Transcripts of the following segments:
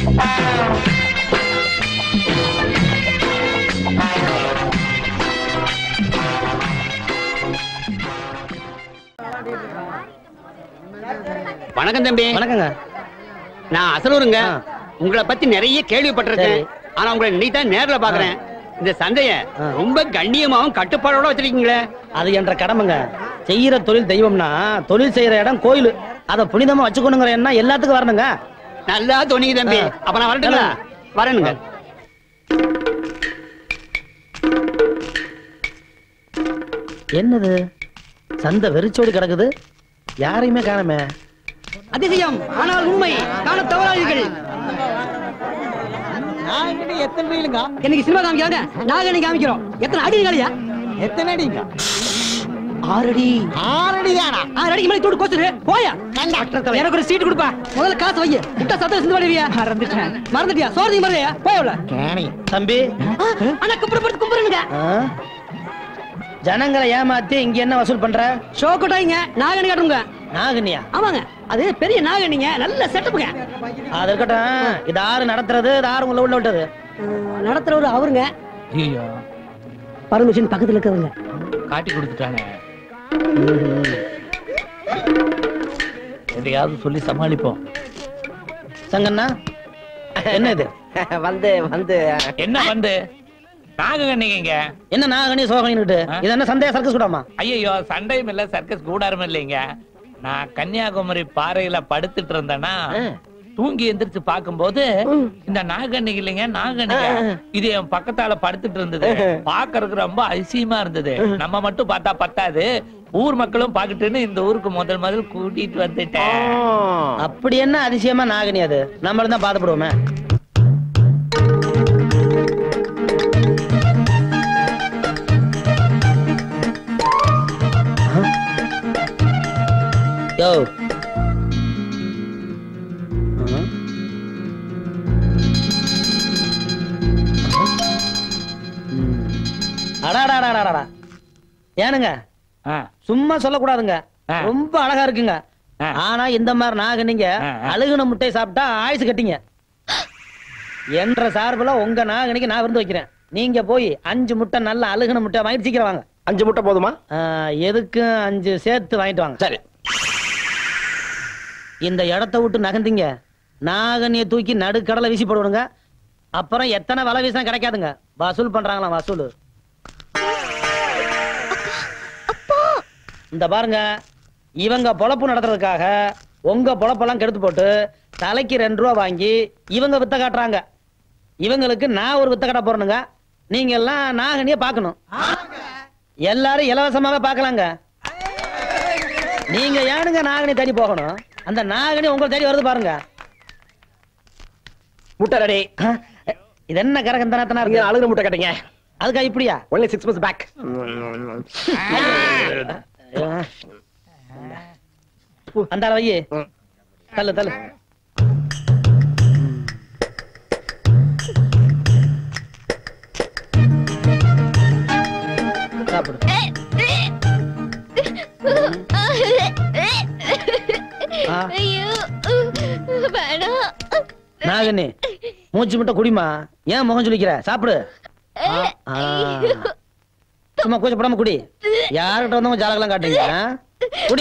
வணக்கம் தம்பி வணக்கங்க நான் அசலூருங்க ஆ. உங்களை பத்தி நிறைய கேள்விப்பட்டிருக்கேன் சரி. ஆனா உங்களை இன்னைக்கு தான் நேர்ல பாக்குறேன் இந்த சந்தைய ஆ. ரொம்ப கண்ணியமாவும் கட்டுப்பாடோட வச்சிருக்கீங்களே அது என்ற கடமைங்க செய்யற தொழில் தெய்வம்னா தொழில் செய்யற இடம் கோயில் அதை புனிதமா வச்சுக்கணுங்கிற எண்ணம் எல்லாத்துக்கும் வரணுங்க நல்லா தோணிங்க தம்பி ஆ. அப்ப நான் வரட்டுங்களா வரணுங்க என்னது சந்தை வெறிச்சோடி கிடக்குது யாரையுமே காணமே அதிசயம் ஆனால் உண்மை காண தவறாதீர்கள் எத்தனை ரீலுங்க இன்னைக்கு சினிமா காமிக்கிறாங்க நாகனி காமிக்கிறோம் எத்தனை அடி காலியா எத்தனை அடிங்க ஆறடி ஆறடி தானா ஆறு அடிக்கு மேலே தூடு கோச்சுரு போயா எனக்கு ஒரு சீட் கொடுப்பா முதல்ல காசு வை விட்டா சத்தம் சிந்து பண்ணுவியா மறந்துட்டேன் மறந்துட்டியா சோறு மறந்தியா போய் உள்ள கேணி தம்பி அண்ணா கும்பிடுறது கும்பிடுங்க ஆ? ஜனங்களை ஏமாத்தி இங்க என்ன வசூல் பண்ற ஷோ கொட்டாயிங்க நாகனி காட்டுங்க நாகனியா ஆமாங்க அது பெரிய நாகனிங்க நல்ல செட்டப்புங்க அது இருக்கட்டும் இது ஆறு நடத்துறது இது ஆறு உள்ள உள்ள விட்டது நடத்துறவரு அவருங்க ஐயோ பர்மிஷன் பக்கத்துல இருக்கிறவங்க காட்டி கொடுத்துட்டானே எதையாவது சொல்லி சமாளிப்போம் சங்கண்ணா என்ன இது வந்து வந்து என்ன வந்து நாகக்கண்ணிங்க என்ன நாகனி சோகனின்னுட்டு ஆ? இது என்ன சந்தேக சர்க்கஸ் கூடாமா ஐயோ சண்டையும் இல்ல சர்க்கஸ் கூடாரம் இல்லைங்க நான் கன்னியாகுமரி பாறையில படுத்துட்டு இருந்தேன்னா தூங்கி எந்திரிச்சு பார்க்கும்போது இந்த நாகக்கண்ணிக்கு இல்லைங்க நாகக்கண்ணிங்க இது என் பக்கத்தால படுத்துட்டு இருந்தது பாக்குறதுக்கு ரொம்ப அதிசயமா இருந்தது நம்ம மட்டும் பார்த்தா பத்தாது ஊர் மக்களும் பாக்கட்டுன்னு இந்த ஊருக்கு முதல் முதல் கூட்டிட்டு வந்துட்டேன் அப்படி என்ன அதிசயமா நாகனி அது நம்மளும் தான் பாதப்படுவோமே யோ அடாடாடாடாடா ஏனுங்க ஆ, சும்மா சொல்லக்கூடாதுங்க ஆ. ரொம்ப அழகா இருக்குங்க ஆ. ஆனா இந்த மாதிரி நாகனிங்க ஆ, ஆ. அழுகுன முட்டை சாப்பிட்டா ஆயுசு கட்டிங்க என்ற சார்புல உங்க நாகனிக்கு நான் விருந்து வைக்கிறேன் நீங்க போய் அஞ்சு முட்டை நல்ல அழுகுன முட்டை வாங்கிட்டு சீக்கிரம் வாங்க அஞ்சு முட்டை போதுமா ஆ, எதுக்கு அஞ்சு சேர்த்து வாங்கிட்டு வாங்க சரி இந்த இடத்த விட்டு நகர்ந்தீங்க நாகனிய தூக்கி நடுக்கடலை வீசி போடுவாங்க அப்புறம் எத்தனை வலை வீசம் கிடைக்காதுங்க வசூல் பண்றாங்களாம் வசூல் இந்த பாருங்க இவங்க பொழப்பு நடத்துறதுக்காக உங்க பொழப்பெல்லாம் கெடுத்து போட்டு தலைக்கு ரெண்டு ரூபா வாங்கி இவங்க வித்த காட்டுறாங்க இவங்களுக்கு நான் ஒரு வித்த காட்ட போறேனுங்க நீங்க எல்லாம் நாகனிய பார்க்கணும் எல்லாரும் இலவசமாவே பார்க்கலாங்க நீங்க ஏனுங்க நாகனி தேடி போகணும் அந்த நாகனி உங்களை தேடி வருது பாருங்க முட்டை ரெடி அஹ், இது என்ன கரகந்தனத்தனா நீங்க இருக்கு அழுகுற முட்டை கட்டிங்க அதுக்கா இப்படியா ஒன்லி சிக்ஸ் மந்த்ஸ் பேக் அந்த வையே தள்ளு தள்ளு சாப்பிடு ஆ. ஐயோ வேணாம் நாகனி மூச்சு மட்டும் குடிமா ஏன் முகம் சொல்லிக்கிற சாப்பிடு ஆ, ஆ. சும்மா கூச்சப்படாம குடி யார்கிட்ட வந்தவங்க ஜாலகெல்லாம் காட்டுறீங்க ஆ? குடி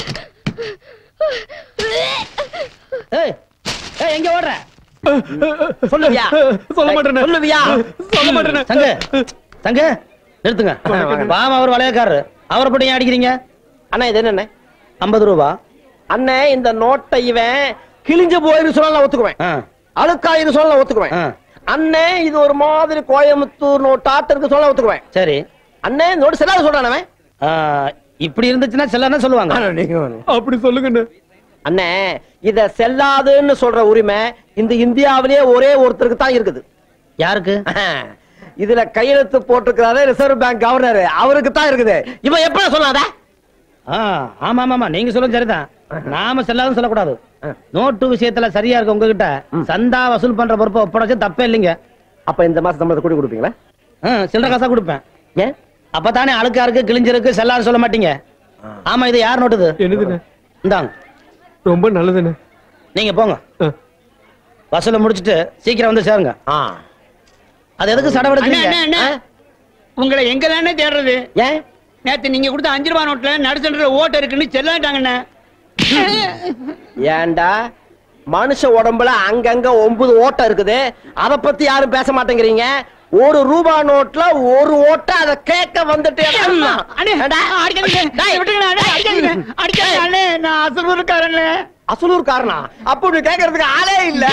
ஏய் ஏய் எங்க ஓடுற சொல்லுவியா சொல்ல மாட்டேனே. சொல்லுவியா சொல்ல மாட்டேனே. தங்க தங்க நிறுத்துங்க பாமா அவர் வளையக்காரரு அவரை போட்டு ஏன் அடிக்கிறீங்க அண்ணா இது என்னண்ணே ஐம்பது ரூபா அண்ணே இந்த நோட்டை இவன் கிழிஞ்சு போயிரு சொன்னா நான் ஒத்துக்குவேன் ஆ, அழுக்காயிரு சொன்னா நான் ஒத்துக்குவேன் ஆ, அண்ணே இது ஒரு மாதிரி கோயம்புத்தூர் நோட்டாட்டு இருக்கு சொல்ல ஒத்துக்குவேன் சரி அண்ணே இந்த நோட்டு செல்லாத சொல்றான் அவன் ஆ, இப்படி இருந்துச்சுன்னா சிலர்னா சொல்லுவாங்க அப்படி சொல்லுங்கண்ணே அண்ணே இத செல்லாதுன்னு சொல்ற உரிமை இந்த இந்தியாவிலேயே ஒரே ஒருத்தருக்கு தான் இருக்குது யாருக்கு இதுல கையெழுத்து போட்டிருக்கிறாரு ரிசர்வ் பேங்க் கவர்னர் அவருக்கு தான் இருக்குது இவன் எப்படி சொல்லாத ஆ, ஆமா ஆமா ஆமா நீங்க சொல்றது சரிதான் நாம செல்லாதுன்னு சொல்லக்கூடாது நோட்டு விஷயத்துல சரியா இருக்கு உங்ககிட்ட சந்தா வசூல் பண்ற பொறுப்பை ஒப்படைச்சு தப்பே இல்லைங்க அப்ப இந்த மாசம் சம்பளத்தை கூட்டி கொடுப்பீங்களா ஆ, சில்லறை காசா கொடுப்பேன் ஏன் அப்பதானே அழுக்கா இருக்கு கிழிஞ்சிருக்கு செல்லாது சொல்ல மாட்டீங்க ஆமா இது யார் நோட்டுது என்னதுண்ணே இந்தாங்க ரொம்ப நல்லதுண்ணே நீங்க போங்க ஆ. வசூல முடிச்சிட்டு சீக்கிரம் வந்து சேருங்க ஆ அது எதுக்கு அண்ணே, சடவெடுக்கிறீங்க அண்ணே, அண்ணே. உங்களை எங்க தானே தேடுறது ஏன் நேத்து நீங்க கொடுத்த அஞ்சு ரூபா நோட்ல நடுசன்ற ஓட்ட இருக்குன்னு செல்லாட்டாங்கண்ணே ஏன்டா மனுஷ உடம்புல அங்கங்க ஒன்பது ஓட்டை இருக்குது அத பத்தி யாரும் பேச மாட்டேங்கிறீங்க ஒரு ரூபா நோட்ல ஒரு ஓட்டை அத கேட்க வந்துட்டு அண்ணே அடிக்காதீங்க டேய், விட்டுருங்கண்ணே, அண்ணே, அடிக்காதீங்க அடிக்காதீங்க அண்ணே நான் அசலூர்காரண்ணே அசலூர் காரணா அப்ப நீ கேக்குறதுக்கு ஆளே இல்ல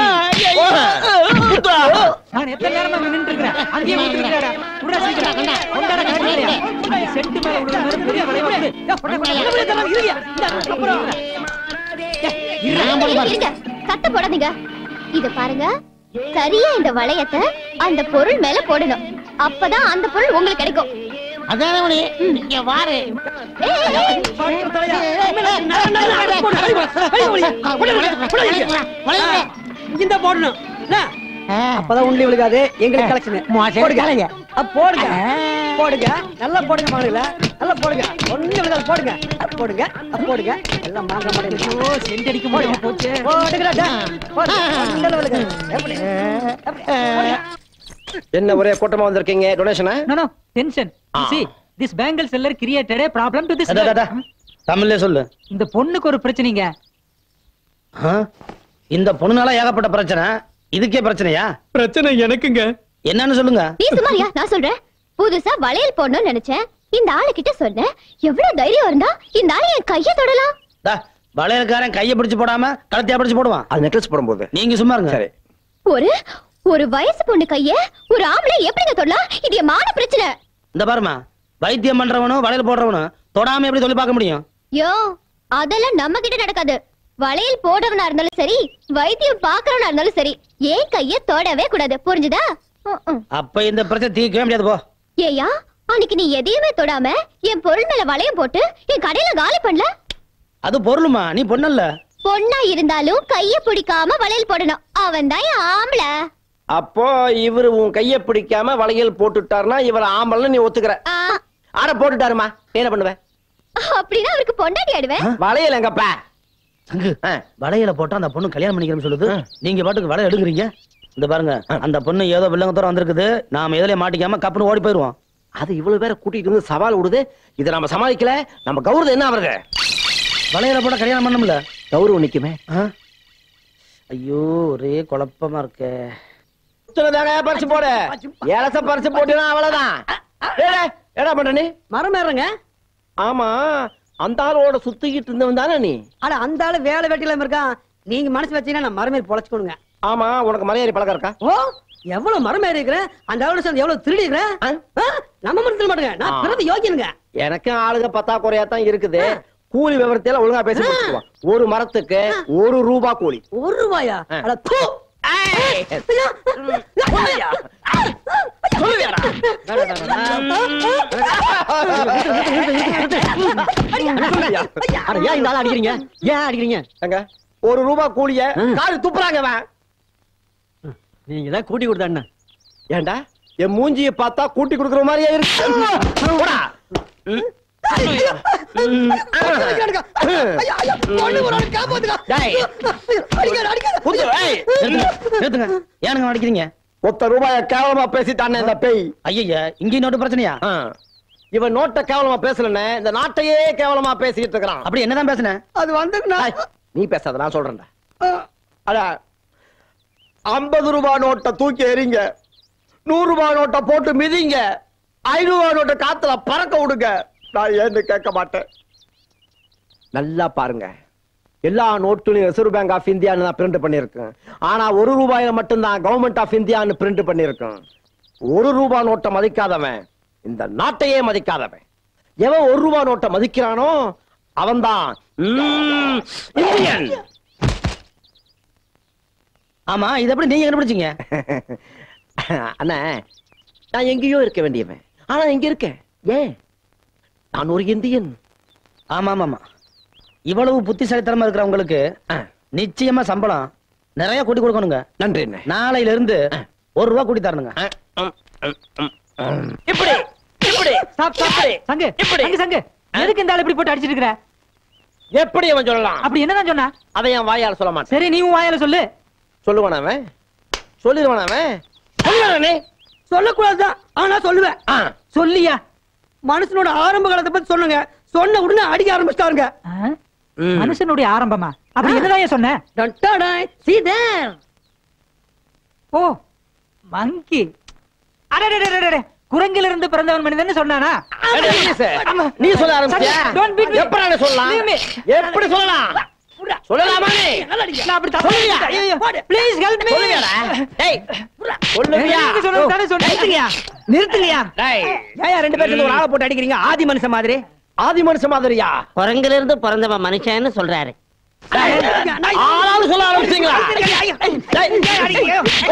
குத்துடா. நான் எத்தனை நேரமா நின்னுட்டு இருக்கிறேன் அங்கேயே விட்டுருக்கா புடா சீக்கிரம் கொண்டாட காட்டியா சென்ட் மேல உள்ள மாதிரி பெரிய வளைவா இருக்கு ஏய், கொண்டா, கொண்டா, கொண்டா, கொண்டா, இருங்க. இந்த, அப்புறம் இருங்க, இருங்க. சத்தம் போடாதீங்க இத பாருங்க சரியா இந்த வளையத்தை அந்த பொருள் மேல போடணும் அப்பதான் அந்த பொருள் உங்களுக்கு கிடைக்கும் அதானே நீங்க வாரு ஏய், ஏய், ஏய். பாட்டு தலையா. மேல, நட, நட, நட, போடு, வெளிய வா, வெளிய வா, வெளிய வா, வெளிய வா. ஆ, இந்த போடணும் என்ன? அப்பதான் உண்டி விழுகாது எங்களுக்கு கலெக்ஷன் போடுங்க அ, போடுங்க போடுங்க நல்லா போடுங்க மகள நல்லா போடுங்க ஒண்ணு விழுகாது போடுங்க அ, போடுங்க அ, போடுங்க எல்லாம் மாங்க மாட்டேங்குது ஓ சென்ட் அடிக்க முடியாம போச்சு போடுங்கடா டா. போடு. ஒண்ணுல விழுகாது. எப்படி? எப்படி? போடுங்க. என்ன ஒரே கூட்டமா வந்திருக்கீங்க டொனேஷனா No, no, tension. You Ah. see, this bangle seller created a problem to this அடா, அடா, girl. தமிழ்ல சொல்லு இந்த பொண்ணுக்கு ஒரு பிரச்சனைங்க ஆ? இந்த பொண்ணுனால ஏகப்பட்ட பிரச்சனை இதுக்கே பிரச்சனையா பிரச்சனை எனக்குங்க என்னன்னு சொல்லுங்க நீ சுமாரியா நான் சொல்றேன் புதுசா வளையல் போடணும்னு நினைச்சேன் இந்த ஆளு கிட்ட சொன்னேன் எவ்வளவு தைரியம் இருந்தா இந்த ஆளு என் கைய தொடலாம் டா, வளையல்காரன் கைய பிடிச்சு போடாம கழுத்தையா பிடிச்சு போடுவான் அது நெக்லஸ் போடும்போது நீங்க சும்மா இருங்க சரி ஒரு ஒரு வயசு பொண்ணு கைய ஒரு ஆம்பளை எப்படிங்க தொடலாம் இது என் மான பிரச்சனை இந்த பாருமா வைத்தியம் பண்றவனும் வளையல் போடுறவனும் தொடாம எப்படி சொல்லி பார்க்க முடியும் யோ அதெல்லாம் நம்ம கிட்ட நடக்காது வளையல் போடுறவனா இருந்தாலும் சரி வைத்தியம் பாக்குறவனா இருந்தாலும் சரி ஏன் கைய தொடவே கூடாது புரிஞ்சுதா ம், ம். அப்ப இந்த பிரச்சனை தீர்க்கவே முடியாது போ ஏயா அன்னைக்கு நீ எதையுமே தொடாம என் பொருள் மேல வளையம் போட்டு என் கடையில காலி பண்ணல அது பொருளுமா நீ பொண்ணல்ல பொண்ணா இருந்தாலும் கைய பிடிக்காம வளையல் போடணும் அவன் தான் என் ஆம்பளை அப்போ இவரு உன் கைய பிடிக்காம வளையல் போட்டுட்டாருன்னா இவர் ஆம்பளன்னு நீ ஒத்துக்கிற ஆ, ஆட போட்டுட்டாருமா நீ என்ன பண்ணுவ அப்படின்னா அவருக்கு பொண்டாட்டி ஆடுவேன் வளையல் எங்கப்பா சங்கு ஆ. வளையல போட்டா அந்த பொண்ணு கல்யாணம் பண்ணிக்கிறேன்னு சொல்லுது நீங்க பாட்டுக்கு வளையல் எடுக்குறீங்க இந்த பாருங்க அந்த பொண்ணு ஏதோ வில்லங்கத்தோட வந்திருக்குது நாம எதுல மாட்டிக்காம கப்புன்னு ஓடி போயிருவோம் அது இவ்வளவு பேரை கூட்டிட்டு வந்து சவால் விடுது இதை நம்ம சமாளிக்கல நம்ம கௌரவம் என்ன ஆகுறது வளையல போட்டா கல்யாணம் பண்ணணும்ல கௌரவம் நிக்குமே ஆ? ஐயோ ஒரே குழப்பமா இருக்கே சுத்துனதாங்க பறிச்சு போடு ஏலச பறிச்சு போட்டுனா அவ்வளவுதான் ஏடா, என்னடா பண்ற நீ மரம் ஏறுங்க ஆமா அந்த ஆளோட சுத்திக்கிட்டு இருந்தவன் தானே நீ ஆனா அந்த ஆளு வேலை வெட்டில இருக்கான் நீங்க மனசு வச்சீங்கன்னா நான் மரமேறி பொழைச்சுக்கணுங்க ஆமா உனக்கு மலையாளி பழக்கம் இருக்கா ஓ எவ்வளவு மரமேறி இருக்கிறேன் அந்த ஆளோட சேர்ந்து எவ்வளவு திருடி இருக்கிறேன் ஆ? ஆ? நம்ம மனசுல மாட்டேங்க நான் ஆ. பிறந்த யோகியனுங்க எனக்கு ஆளுக பத்தாக்குறையா தான் இருக்குது கூலி விவரத்தையெல்லாம் ஒழுங்கா பேசி முடிச்சுக்குவான் ஒரு மரத்துக்கு ஒரு ரூபா கூலி ஒரு ரூபாயா ஆ. அட தூ. ஏய், சொல்லுவியா? சொல்லுவியாடா? சொல்லுவியா? அட ஏன் இந்த ஆளை அடிக்கிறீங்க ஏன் அடிக்கிறீங்க ஏங்க, ஒரு ரூபா கூலிய காரு துப்புறாங்க அவன் நீங்க தான் கூட்டி கொடுத்த அண்ணன் ஏண்டா என் மூஞ்சியை பார்த்தா கூட்டி கொடுக்குற மாதிரியே இருக்கு போடா. ம்? டேய், குத்து, ஏய். நிறுத்துங்க நிறுத்துங்க ஏனுங்க அடிக்கிறீங்க ஒத்த ரூபாய கேவலமா பேசிட்டானே இந்த பேய் ஐயா இங்கேயும் நோட்டு பிரச்சனையா ஆ. இவன் நோட்ட கேவலமா பேசலன்னு இந்த நாட்டையே கேவலமா பேசிட்டு இருக்கிறான் அப்படி என்னதான் பேசுனேன் அது வந்து டேய், நீ பேசாத நான் சொல்றேன்டா அட ஐம்பது ரூபாய் நோட்டை தூக்கி எறிங்க நூறு ரூபாய் நோட்டை போட்டு மிதிங்க ஐநூறு ரூபாய் நோட்டை காத்துல பறக்க விடுங்க நான் ஏன்னு கேட்க மாட்டேன் நல்லா பாருங்க எல்லா நோட்டுலையும் ரிசர்வ் பேங்க் ஆஃப் இந்தியான்னு தான் பிரிண்ட் பண்ணியிருக்கேன் ஆனா ஒரு ரூபாயில மட்டும்தான் கவர்மெண்ட் ஆஃப் இந்தியான்னு பிரிண்ட் பண்ணியிருக்கேன் ஒரு ரூபாய் நோட்டை மதிக்காதவன் இந்த நாட்டையே மதிக்காதவன் எவன் ஒரு ரூபாய் நோட்டை மதிக்கிறானோ அவன்தான் ம், இந்தியன் ஆமா இது எப்படி நீங்க கண்டுபிடிச்சீங்க அண்ணா நான் எங்கேயோ இருக்க வேண்டியவன் ஆனா இங்க இருக்கேன் ஏன் நான் ஒரு இந்தியன் ஆமா ஆமா ஆமா இவ்வளவு புத்திசாலித்தனமா இருக்கிறவங்களுக்கு ஆ, நிச்சயமா சம்பளம் நிறைய கூட்டி கொடுக்கணுங்க நன்றி அண்ணே. நாளையில இருந்து ஒரு ரூபா கூட்டி தரணுங்க ஆ, ம், ம், ம், ம். இப்படி இப்படி ஸ்டாப் ஸ்டாப் சங்கு இப்படி. சங்கு சங்கு எதுக்கு இந்த ஆளு இப்படி போட்டு அடிச்சிட்டு இருக்கிற எப்படி அவன் சொல்லலாம் அப்படி என்னதான் சொன்னா அதை என் வாயால சொல்ல மாட்டேன் சரி நீ உன் வாயால சொல்லு சொல்லுவானா அவன் சொல்லிடுவானா அவன் சொல்லுவானே சொல்லக்கூடாதுதான் ஆனா சொல்லுவேன் ஆ சொல்லியா மனுஷனோட ஆரம்ப காலத்தை பத்தி சொன்னங்க சொன்ன உடனே அடிக்க ஆரம்பிச்சிட்டாருங்க ஆ? ம். மனுஷனுடைய ஆரம்பமா அப்படி என்னதான் சொன்ன சீதர் ஓ மங்கி அடடடடடட குரங்கிலிருந்து பிறந்தவன் மனிதன் சொன்னானா அடே, ஈசே, நீ சொல்ல ஆரம்பிச்சியா Don't beat me. எப்படி சொல்லலாம் Leave me. எப்படி சொல்லலாம் சொல்லலாமா நீ நான் அப்படி தப்பா சொல்லிட்டேன். ஐயோ, ப்ளீஸ் ஹெல்ப் மீ சொல்லுவியாடா டேய் சொல்லுவியா நீங்க சொன்னது தானே சொன்னேன். நிறுத்துங்கயா நிறுத்துங்கயா டேய் ஏன் ரெண்டு பேரும் சேர்ந்து ஒரு ஆளை போட்டு அடிக்கிறீங்க ஆதி மனுஷன் மாதிரி ஆதி மனுஷ மாதிரியா குரங்குல இருந்து பிறந்தவன் மனுஷன்னு சொல்றாரு ஆளாளு சொல்ல ஆரம்பிச்சீங்களா டேய்,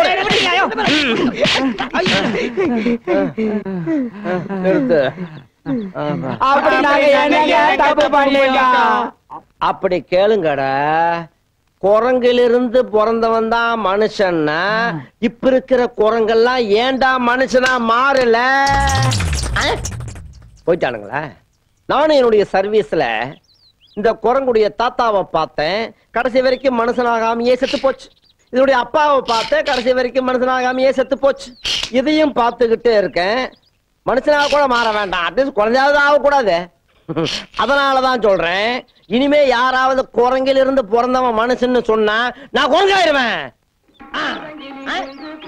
நிறுத்து அப்படி நாங்க என்னங்க தப்பு பண்ணீங்க அப்படி கேளுங்கடா குரங்கிலிருந்து பிறந்தவன் தான் மனுஷன்னா இப்ப இருக்கிற குரங்கெல்லாம் ஏன்டா மனுஷனா மாறல ஆ? போயிட்டானுங்களா நானும் என்னுடைய சர்வீஸ்ல இந்த குரங்குடைய தாத்தாவை பார்த்தேன் கடைசி வரைக்கும் மனுஷனாகாமையே செத்து போச்சு இதனுடைய அப்பாவை பார்த்தேன் கடைசி வரைக்கும் மனுஷனாகாமையே செத்து போச்சு இதையும் பார்த்துக்கிட்டே இருக்கேன் மனுஷனாக கூட மாற வேண்டாம் அட்லீஸ்ட் குறைஞ்சாவது ஆகக்கூடாது அதனாலதான் சொல்றேன் இனிமே யாராவது குரங்கில இருந்து பிறந்தவன் மனுஷன்னு சொன்னா நான் குரங்காயிருவேன் ஆ, ஆ.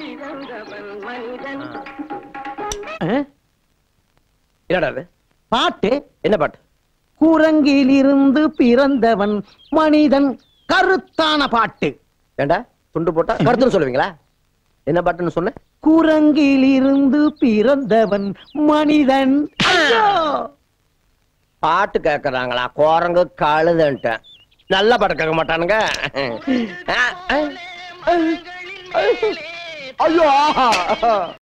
ஆ? என்னடா அது பாட்டு என்ன பாட்டு குரங்கிலிருந்து பிறந்தவன் மனிதன் கருத்தான பாட்டு ஏண்டா துண்டு போட்டா கருத்துன்னு சொல்லுவீங்களா என்ன பாட்டுன்னு சொன்ன குரங்கிலிருந்து பிறந்தவன் மனிதன் ஐயோ! பாட்டு கேக்குறாங்களா குரங்கு கழுதுன்ட்டேன் நல்ல பாட்டு கேட்க மாட்டானுங்க ஐயோ